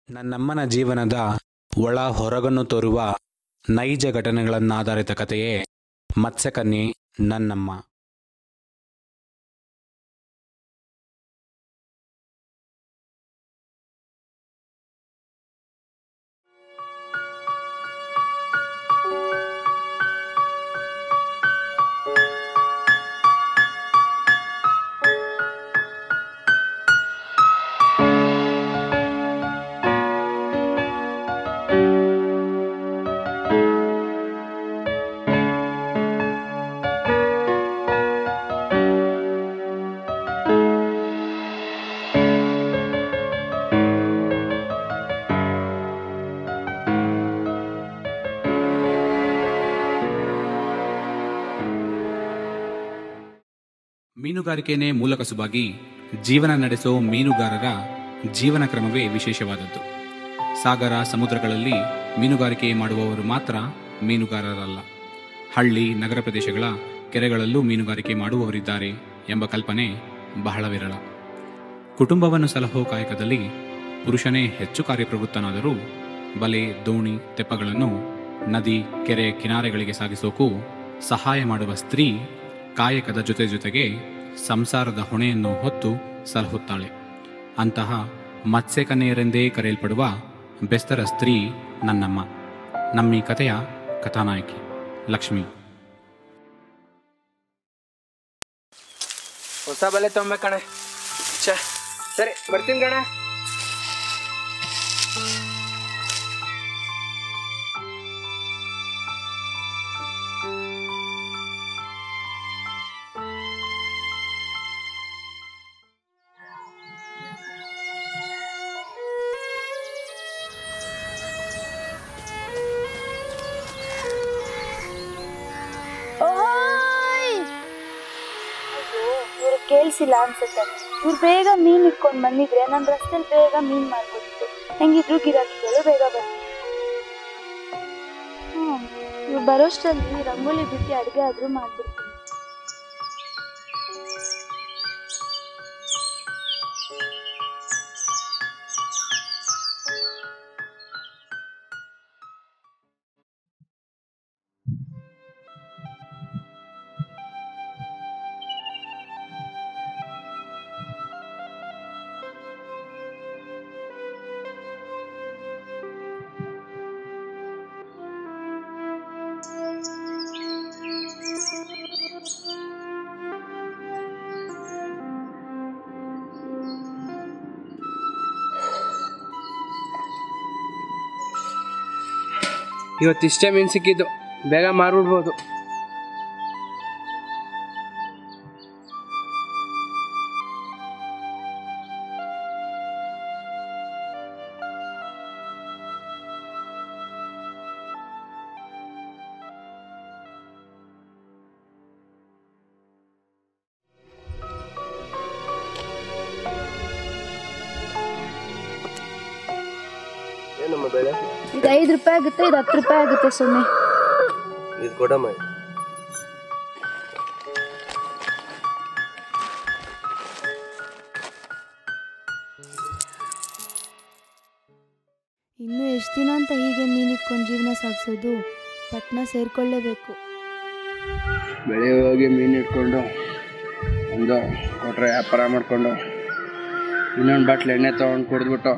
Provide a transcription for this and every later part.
ನನ್ನಮ್ಮನ ಜೀವನದ ಒಳ ಹೊರಗನ್ನು ತೋರುವ ನೈಜ ಘಟನೆಗಳನ್ನಾಧಾರಿತ ಕಥೆಯೇ ಮತ್ಸ್ಯಕನ್ಯೆ ನನ್ನಮ್ಮ ಮೀನುಗಾರಿಕೆನೇ ಮೂಲ ಕಸುಬಾಗಿ ಜೀವನ ನಡೆಸೋ ಮೀನುಗಾರರ ಜೀವನ ಕ್ರಮವೇ ವಿಶೇಷವಾದದ್ದು ಸಾಗರ ಸಮುದ್ರಗಳಲ್ಲಿ ಮೀನುಗಾರಿಕೆ ಮಾಡುವವರು ಮಾತ್ರ ಮೀನುಗಾರರಲ್ಲ ಹಳ್ಳಿ ನಗರ ಪ್ರದೇಶಗಳ ಕೆರೆಗಳಲ್ಲೂ ಮೀನುಗಾರಿಕೆ ಮಾಡುವವರಿದ್ದಾರೆ ಎಂಬ ಕಲ್ಪನೆ ಬಹಳ ವಿರಳ ಕುಟುಂಬವನ್ನು ಸಲಹೋ ಕಾಯಕದಲ್ಲಿ ಪುರುಷನೇ ಹೆಚ್ಚು ಕಾರ್ಯಪ್ರವೃತ್ತನಾದರೂ ಬಲೆ ದೋಣಿ ತೆಪ್ಪಗಳನ್ನು ನದಿ ಕೆರೆ ಕಿನಾರೆಗಳಿಗೆ ಸಾಗಿಸೋಕು ಸಹಾಯ ಮಾಡುವ ಸ್ತ್ರೀ ಕಾಯಕದ ಜೊತೆ ಜೊತೆಗೆ ಸಂಸಾರದ ಹೊಣೆಯನ್ನು ಹೊತ್ತು ಸಲಹುತ್ತಾಳೆ ಅಂತಹ ಮತ್ಸ್ಯಕನ್ಯೆಯರೆಂದೇ ಕರೆಯಲ್ಪಡುವ ಬೆಸ್ತರ ಸ್ತ್ರೀ ನನ್ನಮ್ಮ ನಮ್ಮಿ ಕಥೆಯ ಕಥಾನಾಯಕಿ ಲಕ್ಷ್ಮಿ ಹೊಸ ಬಲೆ ತೊಂಬೆ ಕಣೆ ಛೇ ಸರಿ ಬರ್ತೀನಿ ಕಣೆ ಇವ್ರು ಕೇಳಿಸಿಲ್ಲ ಅನ್ಸುತ್ತೆ ಇವ್ರು ಬೇಗ ಮೀನ್ ಇಟ್ಕೊಂಡು ಬಂದಿದ್ರೆ ನನ್ನ ರಸ್ತೆಲಿ ಬೇಗ ಮೀನ್ ಮಾಡ್ಬೋದಿತ್ತು ಹೆಂಗಿದ್ರು ಗಿರಾಕಿಗಳು ಬೇಗ ಬರ್ತಿದ್ರು ಹ್ಞೂ ಇವ್ರು ಬರೋಷ್ಟರಲ್ಲಿ ರಂಗೋಲಿ ಬಿಟ್ಟು ಅಡುಗೆ ಆದರೂ ಮಾಡ್ಬಿಡ್ತೀನಿ ಇವತ್ತಿಷ್ಟೇ ಮೀನು ಸಿಕ್ಕಿದ್ದು ಬೇಗ ಮಾರ್ಬಿಡ್ಬೋದು ಏನಮ್ಮ ಬೇಡ ಇದು ಐದು ರೂಪಾಯಿ ಆಗುತ್ತೆ ಇದು ಹತ್ತು ರೂಪಾಯಿ ಆಗುತ್ತೆ ಸುಮ್ಮನೆ ಇದು ಕೊಡಮ್ಮ ಇನ್ನು ಎಷ್ಟು ದಿನ ಅಂತ ಹೀಗೆ ಮೀನಿಟ್ಕೊಂಡು ಜೀವನ ಸಾಗಿಸೋದು ಪಟ್ನ ಸೇರ್ಕೊಳ್ಳೇಬೇಕು ಬೆಳಿಗ್ಗೆ ಹೋಗಿ ಮೀನು ಇಟ್ಕೊಂಡು ಒಂದು ಕೊಟ್ರೆ ವ್ಯಾಪಾರ ಮಾಡಿಕೊಂಡು ಇನ್ನೊಂದು ಬಾಟ್ಲು ಎಣ್ಣೆ ತೊಗೊಂಡು ಕುಡಿದ್ಬಿಟ್ಟು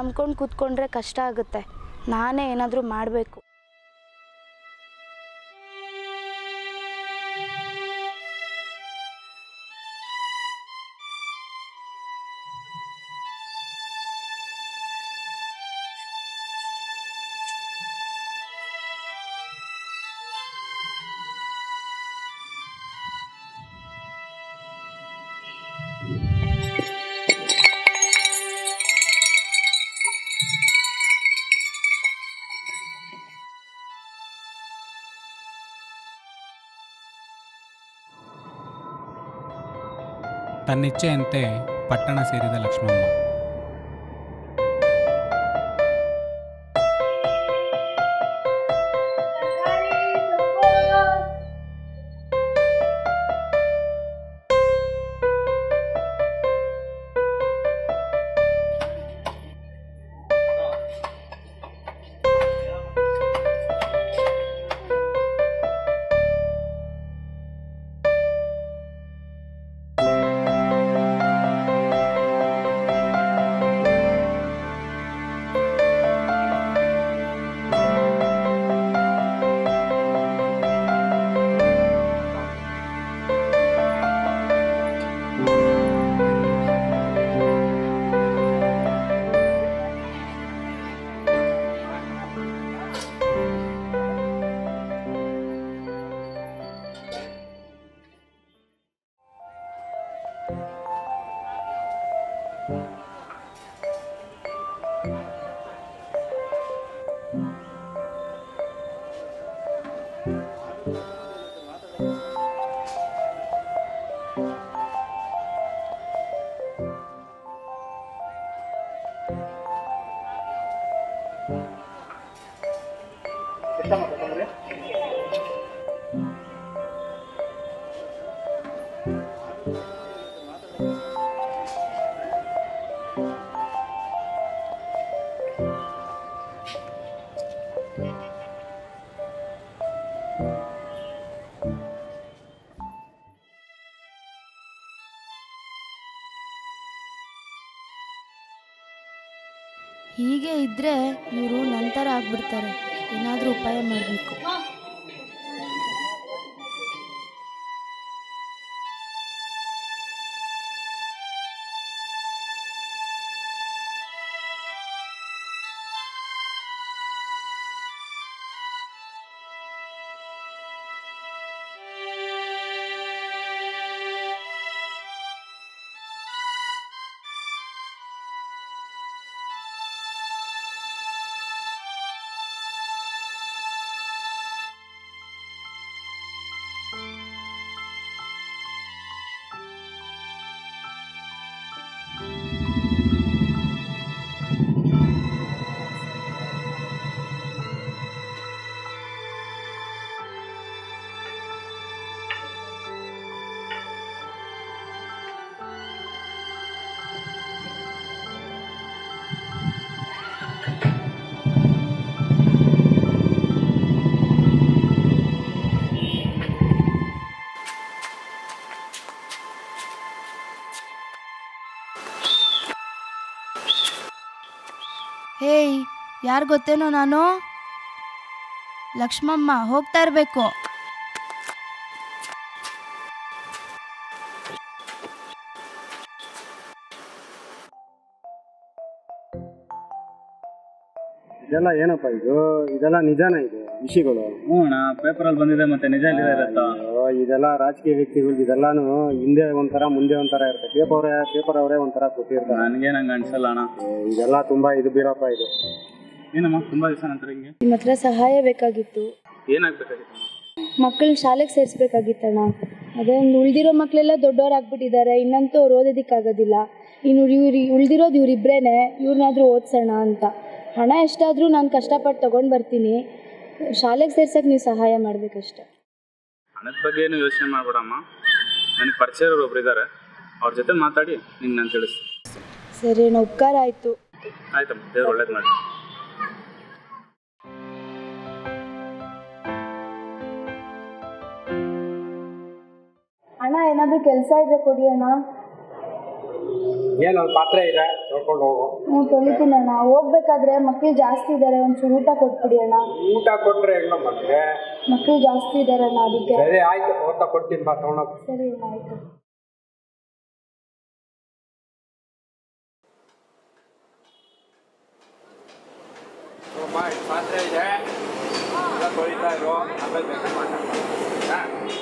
ನಂಬ್ಕೊಂಡು ಕೂತ್ಕೊಂಡ್ರೆ ಕಷ್ಟ ಆಗುತ್ತೆ ನಾನೇ ಏನಾದರೂ ಮಾಡಬೇಕು ತನ್ನಿಚ್ಛೆಯಂತೆ ಪಟ್ಟಣ ಸೇರಿದ ಲಕ್ಷ್ಮಮ್ಮ ಹೀಗೆ ಇದ್ದರೆ ಇವರು ನಂತರ ಆಗ್ಬಿಡ್ತಾರೆ ಏನಾದರೂ ಉಪಾಯ ಮಾಡಬೇಕು ಹೇಯ್ ಯಾರು ಗೊತ್ತೇನೋ ನಾನು ಲಕ್ಷ್ಮಮ್ಮ ಹೋಗ್ತಾ ಇರಬೇಕು ಇದೆಲ್ಲ ಏನಪ್ಪ ಇದು ಇದೆಲ್ಲ ನಿಜಾನ ಇದು ವಿಷಯಗಳು ಹ್ಞೂ ಅಣ್ಣ ಪೇಪರಲ್ಲಿ ಬಂದಿದೆ ಮತ್ತೆ ನಿಜ ಇರುತ್ತಾ ಅಯ್ಯೋ, ಇದೆಲ್ಲ ರಾಜಕೀಯ ವ್ಯಕ್ತಿಗಳು ಇದೆಲ್ಲಾನು ಹಿಂದೆ ಒಂಥರ ಮುಂದೆ ಒಂಥರ ಇರುತ್ತೆ ಪೇಪರ್ ಪೇಪರ್ ಅವರೇ ಒಂಥರ ಕೊಟ್ಟಿರ್ತಾರೆ ನನಗೆ ನಂಗೆ ಅನ್ಸಲ್ಲ ಅಣ್ಣ ಏ, ಇದೆಲ್ಲ ತುಂಬಾ ಇದು ಬೀರಪ್ಪ ಇದು ಏನಮ್ಮ ತುಂಬ ದಿವಸ ನಂತರ ಹಿಂಗೆ ನಿಮ್ಮ ಹತ್ರ ಸಹಾಯ ಬೇಕಾಗಿತ್ತು ಏನಾಗಬೇಕಾಗಿತ್ತು ಮಕ್ಕಳನ್ನ ಶಾಲೆಗೆ ಸೇರಿಸ್ಬೇಕಾಗಿತ್ತಣ್ಣ ಅದೇ ಒಂದು ಉಳಿದಿರೋ ಮಕ್ಕಳೆಲ್ಲ ದೊಡ್ಡವರಾಗ್ಬಿಟ್ಟಿದ್ದಾರೆ ಇನ್ನಂತೂ ಅವ್ರು ಓದೋದಕ್ಕಾಗೋದಿಲ್ಲ ಇನ್ನು ಇವ್ರು ಉಳಿದಿರೋದು ಇವರಿಬ್ಬರೇನೆ ಇವ್ರನ್ನಾದ್ರೂ ಓದಿಸೋಣ ಅಂತ ಹಣ ಎಷ್ಟಾದರೂ ನಾನು ಕಷ್ಟಪಟ್ಟು ತೊಗೊಂಡು ಬರ್ತೀನಿ ಶಾಲೆಗೆ ಸೇರ್ಸಕ್ಕೆ ನೀವು ಸಹಾಯ ಮಾಡಬೇಕಷ್ಟೆ ಹಣದ ಬಗ್ಗೆ ಏನು ಯೋಚನೆ ಮಾಡ್ಬೇಡಮ್ಮ ನನಗೆ ಪರಿಚಯ ಇರೋರು ಒಬ್ರು ಇದ್ದಾರೆ ಅವ್ರ ಜೊತೆ ಮಾತಾಡಿ ನಿಂಗೆ ನಾನು ತಿಳಿಸ್ತೀನಿ ಸರಿ ಅಣ್ಣ ಉಪಕಾರ ಆಯಿತು ಆಯ್ತಮ್ಮ ದೇವ್ರು ಒಳ್ಳೇದು ಮಾಡಿ ಅಣ್ಣ ಏನಾದರೂ ಕೆಲಸ ಇದ್ರೆ ಕೊಡಿ ಅಣ್ಣ ಏನೊಂದು ಪಾತ್ರೆ ಇದೆ ತೊಳ್ಕೊಂಡು ಹೋಗು ಹ್ಞೂ ತೊಳಿತೀನಿ ಅಣ್ಣ ಹೋಗ್ಬೇಕಾದ್ರೆ ಮಕ್ಳು ಜಾಸ್ತಿ ಇದ್ದಾರೆ ಒಂಚೂರು ಊಟ ಕೊಟ್ಬಿಡಿ ಅಣ್ಣ ಊಟ ಕೊಟ್ರೆ ಹೆಂಗ ಮತ್ತೆ ಮಕ್ಳು ಜಾಸ್ತಿ ಇದ್ದಾರೆ ಅಣ್ಣ ಅದಕ್ಕೆ ಸರಿ ಆಯ್ತು ಊಟ ಕೊಡ್ತೀನಿ ಬಾ ತೊಗೊಂಡೋಗಿ ಸರಿ ಅಣ್ಣ ಆಯಿತು ಪಾತ್ರೆ ಇದೆ ಎಲ್ಲ ತೊಳಿತಾ ಇರು ಆಮೇಲೆ ಬೇಕಾದ್ರೆ ಮಾತಾಡ್ತೀನಿ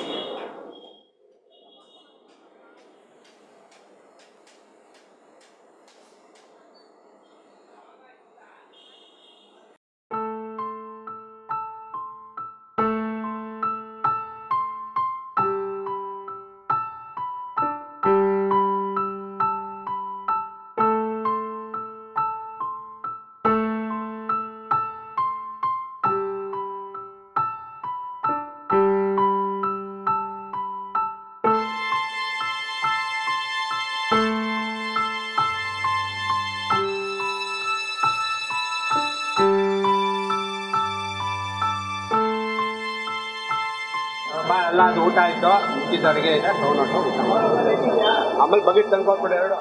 ಬಾ ಎಲ್ಲ ಅದು ಊಟ ಆಯ್ತು ಇದ್ದಿದ್ದು ಅಡುಗೆ ಇದೆ ತೊಗೊಂಡು ಊಟ ಮಾಡು. ಆಮೇಲೆ ಬಗೆಟ್ ತಂದ್ಕೊಟ್ಬಿಡಿ ಎರಡು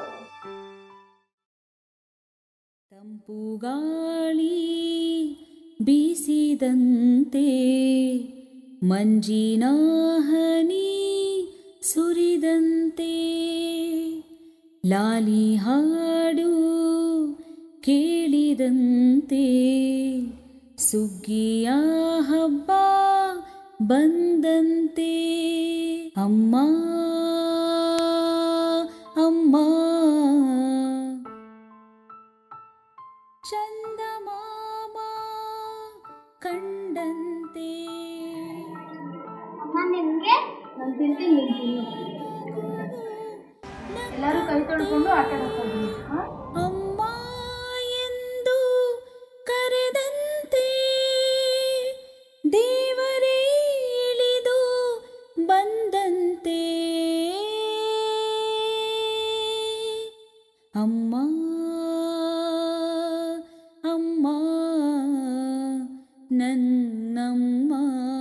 ತಂಪು ಗಾಳಿ ಬೀಸಿದಂತೆ ಮಂಜಿನ ಹನಿ ಸುರಿದಂತೆ ಲಾಲಿ ಹಾಡು ಕೇಳಿದಂತೆ ಸುಗ್ಗಿಯ ಹಬ್ಬ ಬಂದಂತೆ ಅಮ್ಮ ಅಮ್ಮ ಚಂದಮಾಮ ಕಂಡಂತೆ ನಾನು ನಿಮಗೆ ನಾನು ತಿಂತೀನಿ ನೀನು ಎಲ್ಲರೂ ಕೈ ತೊಳ್ಕೊಂಡು ಆಟ ಆಡ್ಕೊಂಡು ಹಾಂ ಅಮ್ಮ ಎಂದು ಕರೆದಂತೆ ದೇವರೇ ಇಳಿದು ಬಂದಂತೆ ಅಮ್ಮ ಅಮ್ಮ ನನ್ನಮ್ಮ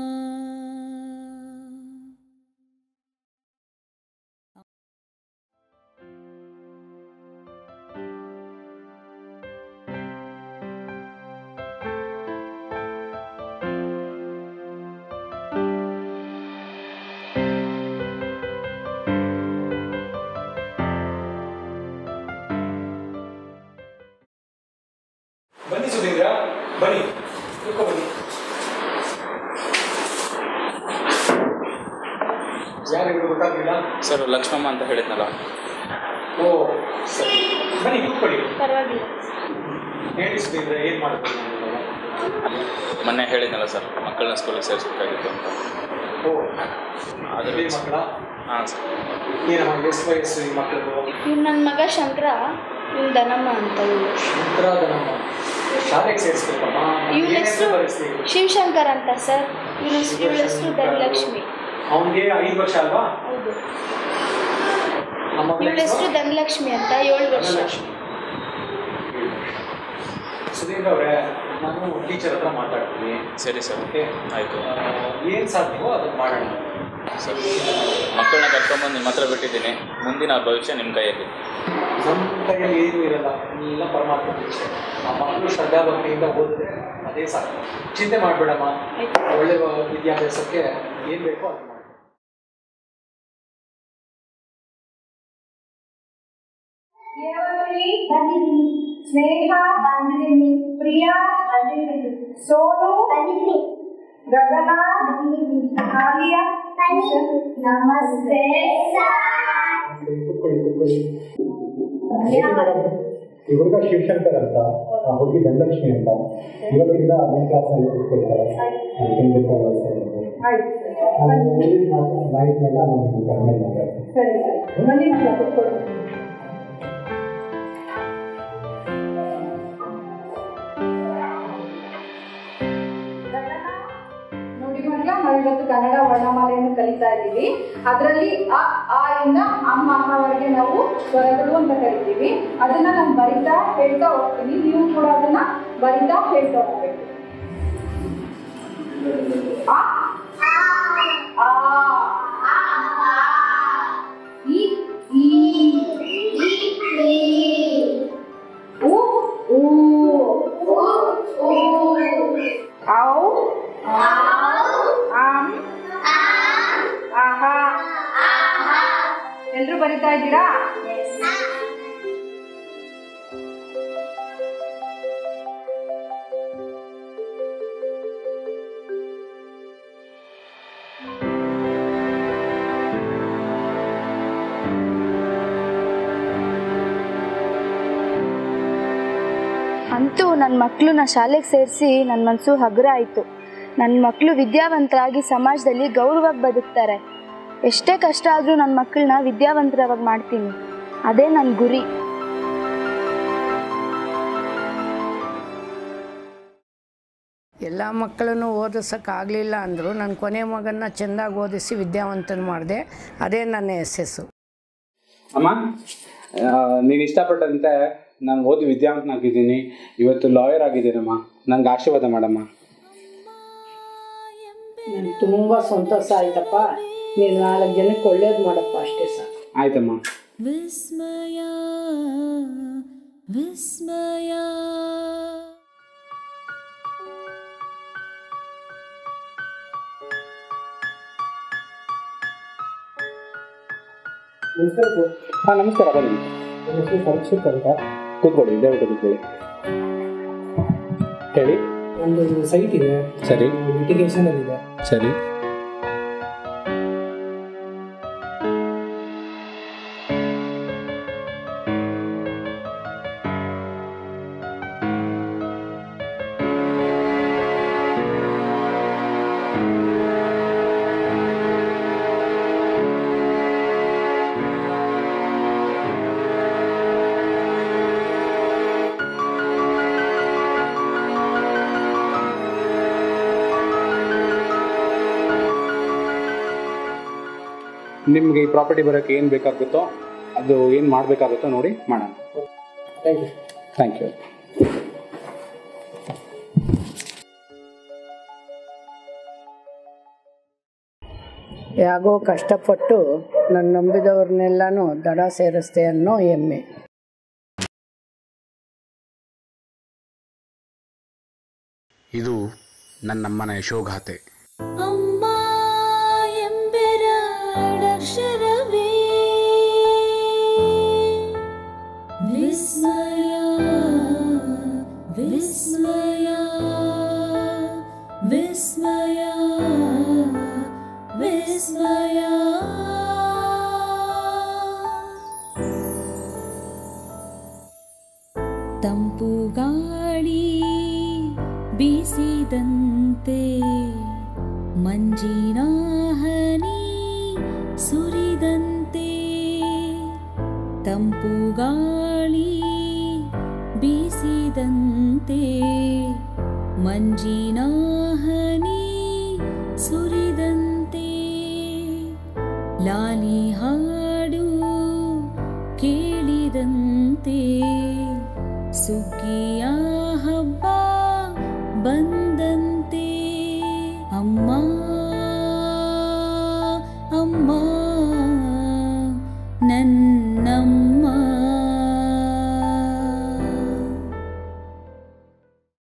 ಬನ್ನಿ ಸುಧೀಂದ್ರ ಬನ್ನಿ ಕೂತ್ಕೊ ಬನ್ನಿ ಯಾರಿಗೂ ಗೊತ್ತಾಗಲಿಲ್ಲ ಸರ್ ಲಕ್ಷ್ಮಮ್ಮ ಅಂತ ಹೇಳಿದ್ನಲ್ಲ ಓ ಸರಿ ಬನ್ನಿ ಕೂತ್ಕೊಳ್ಳಿ ಪರವಾಗಿಲ್ಲ ಹೇಳಿ ಸುಧೀಂದ್ರ ಏನು ಮಾಡ್ಬೇಕು ಮೊನ್ನೆ ಹೇಳಿದ್ನಲ್ಲ ಸರ್ ಮಕ್ಕಳನ್ನ ಸ್ಕೂಲಿಗೆ ಸೇರಿಸ್ಬೇಕಾಗಿತ್ತು ಅಂತ ಓ ಅದ್ರ ಅದೇ ಮಕ್ಕಳ ಹಾಂ ಸರ್ ಏನಮ್ಮ ಎಷ್ಟು ವಯಸ್ಸು ಈ ಮಕ್ಕಳದು ಇವ್ನು ನನ್ನ ಮಗ ಶಂಕರ ಇವ್ನು ದನಮ್ಮ ಅಂತ ಇವ್ಳು ನಮ್ಮ ಶಾಲೆಗೆ ಸೇರಿಸ್ಬೇಕಮ್ಮ ಇವಳ ಏನ್ ಹೆಸ್ರು ಹೆಸರು ಬರೆಸ್ಲಿ ಶಿವಶಂಕರ್ ಅಂತ ಸರ್ ಇವಳು ಇವಳ ಹೆಸರು ಧನಲಕ್ಷ್ಮಿ ಅವನಿಗೆ ಐದು ವರ್ಷ ಅಲ್ವಾ ಹೌದು ನಮ್ಮ ಮಗಳ ಇವಳ ಹೆಸರು ಧನಲಕ್ಷ್ಮಿ ಅಂತ ಏಳು ವರ್ಷ ಧನಲಕ್ಷ್ಮಿ ಸುಧೀಂದ್ರ ಅವರೇ ನಾನು ಟೀಚರ್ ಹತ್ರ ಮಾತಾಡ್ತೀನಿ ಸರಿ ಸರ್ ಓಕೆ ಆಯಿತು ಏನು ಸಾಧ್ಯವೋ ಅದನ್ನು ಮಾಡೋಣ ಸರ್ ಮಕ್ಕಳನ್ನ ಕರ್ಕೊಂಬಂದು ನಿಮ್ಮ ಹತ್ರ ಬಿಟ್ಟಿದ್ದೀನಿ ಮುಂದಿನ ಭವಿಷ್ಯ ನಿಮ್ಮ ಕೈಯಲ್ಲಿ ನಮ್ಮ ಕೈಯಲ್ಲಿ ಏನೂ ಇರಲ್ಲ ಎಲ್ಲ ಪರಮಾತ್ಮ ಇಚ್ಛೆ ಆ ಮಕ್ಕಳು ಶ್ರದ್ಧಾಭಕ್ತಿಯಿಂದ ಓದಿದ್ರೆ ಅದೇ ಸಾಕು ಚಿಂತೆ ಮಾಡಬೇಡಮ್ಮ ಒಳ್ಳೆ ವಿದ್ಯಾಭ್ಯಾಸಕ್ಕೆ ಏನು ಬೇಕೋ ಅದು ಮಾಡಿ ದೇವಶ್ರೀ ಬಂದಿದ್ದೀನಿ ಸ್ನೇಹ ಬಂದಿದ್ದೀನಿ ಪ್ರಿಯಾ ಬಂದಿದ್ದೀನಿ ಸೋನು ಬಂದಿದ್ದೀನಿ ಗಗನ ಬಂದಿದ್ದೀನಿ ಕಾವ್ಯ ನಮಸ್ತೆ ಕೂತ್ಕೊಳ್ಳಿ ಕೂತ್ಕೊಳ್ಳಿ ಮೇಡಮ್ ಈ ಹುಡುಗ ಶಿವಶಂಕರ್ ಅಂತ ಆ ಹುಡುಗಿ ಧನಲಕ್ಷ್ಮಿ ಅಂತ ಇವತ್ತಿಂದ ಹತ್ತನೇ ಕ್ಲಾಸ್ನಲ್ಲಿ ಕೂತ್ಕೊಳ್ತಾರೆ ಮಾಹಿತಿನೆಲ್ಲ ನಾನು ನಿಮ್ಗೆ ಆಮೇಲೆ ಮಾತಾಡ್ತೀನಿ ಸರಿ ಸರಿ ಬನ್ನಿ ಮಕ್ಕಳ ಕೂತ್ಕೊಳ್ಳಿ ನೋಡಿ ಮಕ್ಕಳ ನಾವಿವತ್ತು ಕನ್ನಡ ವರ್ಣಮಾಲೆಯನ್ನು ಕಲಿತಾ ಇದ್ದೀವಿ ಅದರಲ್ಲಿ ಅ ಆ ಇಂದ ಅಮ್ಮ ಅಮ್ಮವರೆಗೆ ನಾವು ಸ್ವರಗಳು ಅಂತ ಕರಿತೀವಿ ಅದನ್ನ ನಾನು ಬರಿತಾ ಹೇಳ್ತಾ ಹೋಗ್ತೀನಿ ನೀವು ಕೂಡ ಅದನ್ನ ಬರಿತಾ ಹೇಳ್ತಾ ಹೋಗ್ಬೇಕು ಅ ಆ ಇ ಈ ಔ ಆಮ್ ಆಹಾ ಎಲ್ರು ಬರಿತಾ ಇದ್ದೀರಾ ಅಂತೂ ನನ್ನ ಮಕ್ಕಳನ್ನ ಶಾಲೆಗೆ ಸೇರಿಸಿ ನನ್ನ ಮನಸ್ಸು ಹಗುರ ಆಯಿತು ನನ್ನ ಮಕ್ಕಳು ವಿದ್ಯಾವಂತರಾಗಿ ಸಮಾಜದಲ್ಲಿ ಗೌರವವಾಗಿ ಬದುಕ್ತಾರೆ ಎಷ್ಟೇ ಕಷ್ಟ ಆದರೂ ನನ್ನ ಮಕ್ಕಳನ್ನ ವಿದ್ಯಾವಂತರವಾಗಿ ಮಾಡ್ತೀನಿ ಅದೇ ನನ್ನ ಗುರಿ ಎಲ್ಲ ಮಕ್ಕಳನ್ನು ಓದಿಸೋಕ್ಕಾಗಲಿಲ್ಲ ಅಂದರು ನನ್ನ ಕೊನೆ ಮಗನ್ನ ಚೆಂದಾಗಿ ಓದಿಸಿ ವಿದ್ಯಾವಂತನ ಮಾಡಿದೆ ಅದೇ ನನ್ನ ಯಶಸ್ಸು ಅಮ್ಮ ನೀನು ಇಷ್ಟಪಟ್ಟಂತೆ ನಾನು ಓದಿ ವಿದ್ಯಾವಂತನಾಗಿದ್ದೀನಿ ಇವತ್ತು ಲಾಯರ್ ಆಗಿದ್ದೀನಮ್ಮ ನನಗೆ ಆಶೀರ್ವಾದ ಮಾಡಮ್ಮ ನನಗೆ ತುಂಬ ಸಂತೋಷ ಆಯ್ತಪ್ಪ ನೀನು ನಾಲ್ಕು ಜನಕ್ಕೆ ಒಳ್ಳೇದು ಮಾಡಪ್ಪ ಅಷ್ಟೇ ಸಾಕು ಆಯ್ತಮ್ಮ ವಿಸ್ಮಯ ವಿಸ್ಮಯ ಹಾಂ ನಮಸ್ಕಾರ ಬನ್ನಿ ಪರೀಕ್ಷಿತ್ ಅಂತ ಕೂತ್ಕೊಳ್ಳಿ ದಯವಿಟ್ಟು ಕೂತ್ಕೊಳ್ಳಿ ಹೇಳಿ ಒಂದು ಸೈಟ್ ಇದೆ ಸರಿ ಲಿಟಿಗೇಷನ್ ಇದೆ ಸರಿ ನಿಮಗೆ ಈ ಪ್ರಾಪರ್ಟಿ ಬರೋಕ್ಕೆ ಏನು ಬೇಕಾಗುತ್ತೋ ಅದು ಏನು ಮಾಡಬೇಕಾಗುತ್ತೋ ನೋಡಿ ಮಾಡೋಣ ಥ್ಯಾಂಕ್ ಯು ಥ್ಯಾಂಕ್ ಯು ಯಾಗೋ ಕಷ್ಟಪಟ್ಟು ನನ್ನ ನಂಬಿದವ್ರನ್ನೆಲ್ಲನೂ ದಡ ಸೇರಿಸ್ತೆ ಅನ್ನೋ ಹೆಮ್ಮೆ ಇದು ನನ್ನಮ್ಮನ ಯಶೋಗಾಥೆ ಅಮ್ಮ ಎಂಬೆರಡಕ್ಷರವೇ ವಿಸ್ಮಯ ವಿಸ್ಮಯ ವಿಸ್ಮಯ ವಿಸ್ಮಯ ತಂಪು ಗಾಳಿ ಬೀಸಿದಂತೆ ಮಂಜಿನ ಹನಿ ಸುರಿದಂತೆ ತಂಪು ಗಾಳಿ ಬೀಸಿದಂತೆ ಮಂಜಿನ ಹನಿ ಸುರಿದಂತೆ ಲಾಲಿ ಹಾಡು ಕೇಳಿದಂತೆ ಸುಗ್ಗಿಯ ಹಬ್ಬ ಬಂದ